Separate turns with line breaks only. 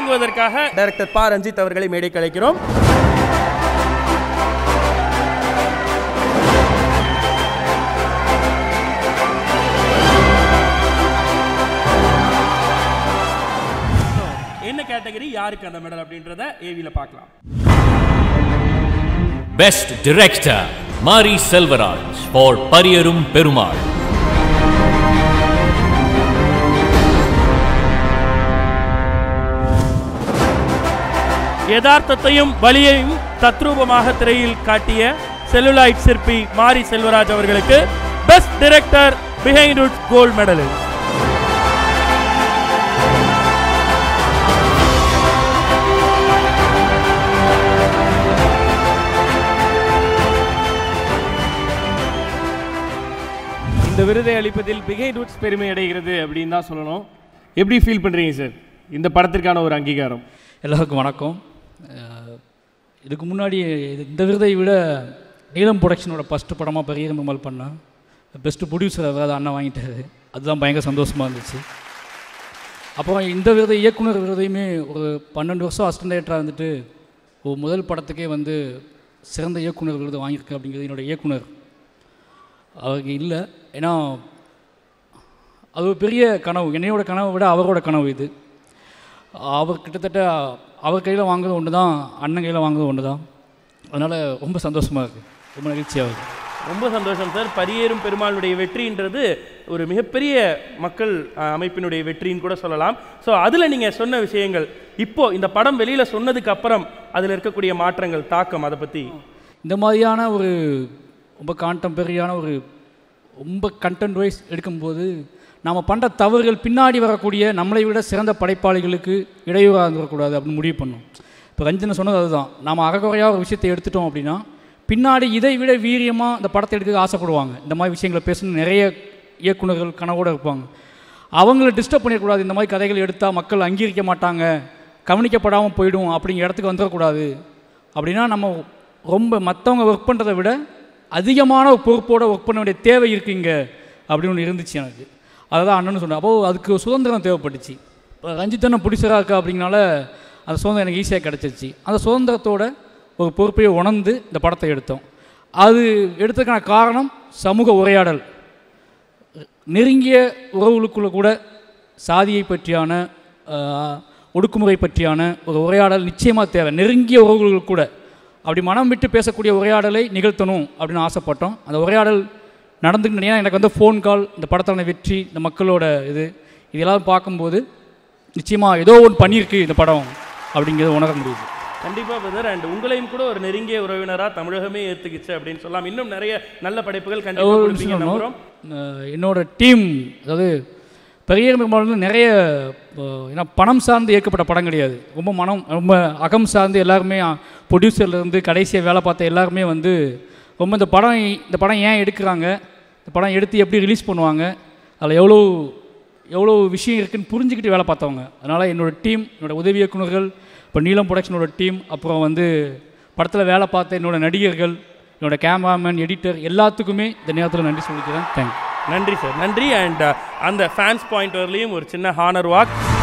வழங்குவதற்காக டைரக்டர் பா ரஞ்சித் அவர்களை மேடைக்கு அழைக்கிறோம் என்ன கேட்டகரி யாருக்கு அந்த மெடல் அப்படின்றத ஏவில பார்க்கலாம்
best director Mari Selvaraj for Pariyerum Perumal
யதார்த்தத்தையும் வலியையும் தத்ரூபமாக திரையில் காட்டிய செல்லுலாய்ட் சிற்பி மாரி செல்வராஜ் அவர்களுக்கு best director Behindwoods gold medal இந்த விருதை அளிப்பதில் பிஹைண்ட் உட்ஸ் பெருமை அடைகிறது அப்படின்னு தான் சொல்லணும் எப்படி ஃபீல் பண்ணுறீங்க சார் இந்த படத்திற்கான ஒரு அங்கீகாரம்
எல்லாருக்கும் வணக்கம் அஹ் இதுக்கு முன்னாடி இது- இந்த விருதை விட நீலம் ப்ரொடக்ஷனோட ஃபஸ்ட்டு படமாக பெரிய மெமல் பண்ணேன் பெஸ்ட்டு ப்ரொடியூசர் அதாவது அண்ணன் வாங்கிட்டாரு அதுதான் பயங்கர சந்தோஷமாக இருந்துச்சு அப்புறம் இந்த விருதை இயக்குனர் விருதையுமே ஒரு பன்னெண்டு வருஷம் அசிஸ்டன்ட் டைரக்டராக இருந்துட்டு ஒரு முதல் படத்துக்கே வந்து சிறந்த இயக்குனர் விருது வாங்கியிருக்கேன் அப்படிங்கிறது என்னோட இயக்குனர் அவருக்கு இல்லை ஏன்னா அது ஒரு பெரிய கனவு என்னையோட கனவை விட அவரோட கனவு இது அவர் கிட்டத்தட்ட அவர் கையில் வாங்குறது ஒன்று தான் அண்ணன் கையில் வாங்குறது ஒன்று தான் அதனால் ரொம்ப சந்தோஷமாக இருக்குது ரொம்ப நெகிழ்ச்சியாக இருக்குது
ரொம்ப சந்தோஷம் சார் பரியேறும் பெருமாளுடைய வெற்றின்றது ஒரு மிகப்பெரிய மக்கள் அஹ், அமைப்பினுடைய வெற்றின்னு கூட சொல்லலாம் ஸோ அதில் நீங்கள் சொன்ன விஷயங்கள் இப்போ இந்த படம் வெளியில் சொன்னதுக்கு அப்புறம் அதில் இருக்கக்கூடிய மாற்றங்கள் தாக்கம் அதை பற்றி
இந்த மாதிரியான ஒரு ரொம்ப கான்டெம்பரரியான ஒரு ரொம்ப கண்டென்ட் வைஸ் எடுக்கும்போது நாம் பண்ணுற தவறுகள் பின்னாடி வரக்கூடிய நம்மளை விட சிறந்த படைப்பாளிகளுக்கு இடையூறாக இருந்துடக்கூடாது அப்படின்னு முடிவு பண்ணோம் இப்போ ரஞ்சனை சொன்னது அதுதான் நாம் அறகுறையாக ஒரு விஷயத்தை எடுத்துட்டோம் அப்படின்னா பின்னாடி இதை விட வீரியமாக இந்த படத்தை எடுக்க ஆசைப்படுவாங்க இந்த மாதிரி விஷயங்களை பேசணும் நிறைய இயக்குனர்கள் கனவோடு இருப்பாங்க அவங்கள டிஸ்டர்ப் பண்ணிடக்கூடாது இந்த மாதிரி கதைகள் எடுத்தால் மக்கள் அங்கீகரிக்க மாட்டாங்க கவனிக்கப்படாமல் போயிடும் அப்படிங்கிற இடத்துக்கு வந்துடக்கூடாது அப்படின்னா நம்ம ரொம்ப மற்றவங்க ஒர்க் பண்ணுறதை விட அதிகமான ஒரு பொறுப்போட ஒர்க் பண்ண வேண்டிய தேவை இருக்குங்க அப்படின்னு ஒன்று இருந்துச்சு எனக்கு அதை தான் அண்ணன் சொன்னேன் அப்போது அதுக்கு ஒரு சுதந்திரம் தேவைப்பட்டுச்சு இப்போ ரஞ்சித் அண்ணன் பிடிச்சராக இருக்கா அப்படிங்கனால அந்த சுதந்திரம் எனக்கு ஈஸியாக கிடச்சிருச்சு அந்த சுதந்திரத்தோட ஒரு பொறுப்பையை உணர்ந்து இந்த படத்தை எடுத்தோம் அது எடுத்ததுக்கான காரணம் சமூக உரையாடல் நெருங்கிய உறவுகளுக்குள்ள கூட சாதியை பற்றியான ஆஹ், ஒடுக்குமுறை பற்றியான ஒரு உரையாடல் நிச்சயமாக தேவை நெருங்கிய உறவுகள் கூட அப்படி மனம் விட்டு பேசக்கூடிய உரையாடலை நிகழ்த்தணும் அப்படின்னு ஆசைப்பட்டோம் அந்த உரையாடல் நடந்துக்கிட்டு ஏன்னா எனக்கு வந்து ஃபோன் கால் இந்த படத்தான வெற்றி இந்த மக்களோட இது இதெல்லாம் பார்க்கும்போது நிச்சயமாக ஏதோ ஒன்று பண்ணியிருக்கு இந்த படம் அப்படிங்கிறத உணர முடியுது
கண்டிப்பாக பிரதர் அண்ட் உங்களையும் கூட ஒரு நெருங்கிய உறவினராக தமிழகமே ஏற்றுக்குச்சு அப்படின்னு சொல்லலாம் இன்னும் நிறைய நல்ல படைப்புகள் கண்டிப்பாக
ஒரு
கொடுப்பீங்க
விஷயம்
நம்புறோம்
அஹ் என்னோட டீம் அதாவது பெரிய பெருமாள் வந்து நிறைய அஹ், ஏன்னா பணம் சார்ந்து இயக்கப்பட்ட படம் கிடையாது ரொம்ப மனம் ரொம்ப அகம் சார்ந்து எல்லாருமே ப்ரொடியூசர்லேருந்து கடைசியாக வேலை பார்த்த எல்லாருமே வந்து ரொம்ப இந்த படம் இந்த படம் ஏன் எடுக்கிறாங்க இந்த படம் எடுத்து எப்படி ரிலீஸ் பண்ணுவாங்க அதில் எவ்வளோ எவ்வளோ விஷயம் இருக்குன்னு புரிஞ்சுக்கிட்டு வேலை பார்த்தவங்க அதனால் என்னோட டீம் என்னோட உதவி இயக்குனர்கள் இப்போ நீலம் ப்ரொடக்ஷனோட டீம் அப்புறம் வந்து படத்தில் வேலை பார்த்த என்னோட நடிகர்கள் என்னோட கேமராமேன் எடிட்டர் எல்லாத்துக்குமே இந்த நேரத்தில் நன்றி சொல்லிக்கிறேன் தேங்க்யூ
நன்றி சார் நன்றி அண்ட் அந்த ஃபேன்ஸ் பாயிண்ட் வரலையும் ஒரு சின்ன ஹானர் வாக்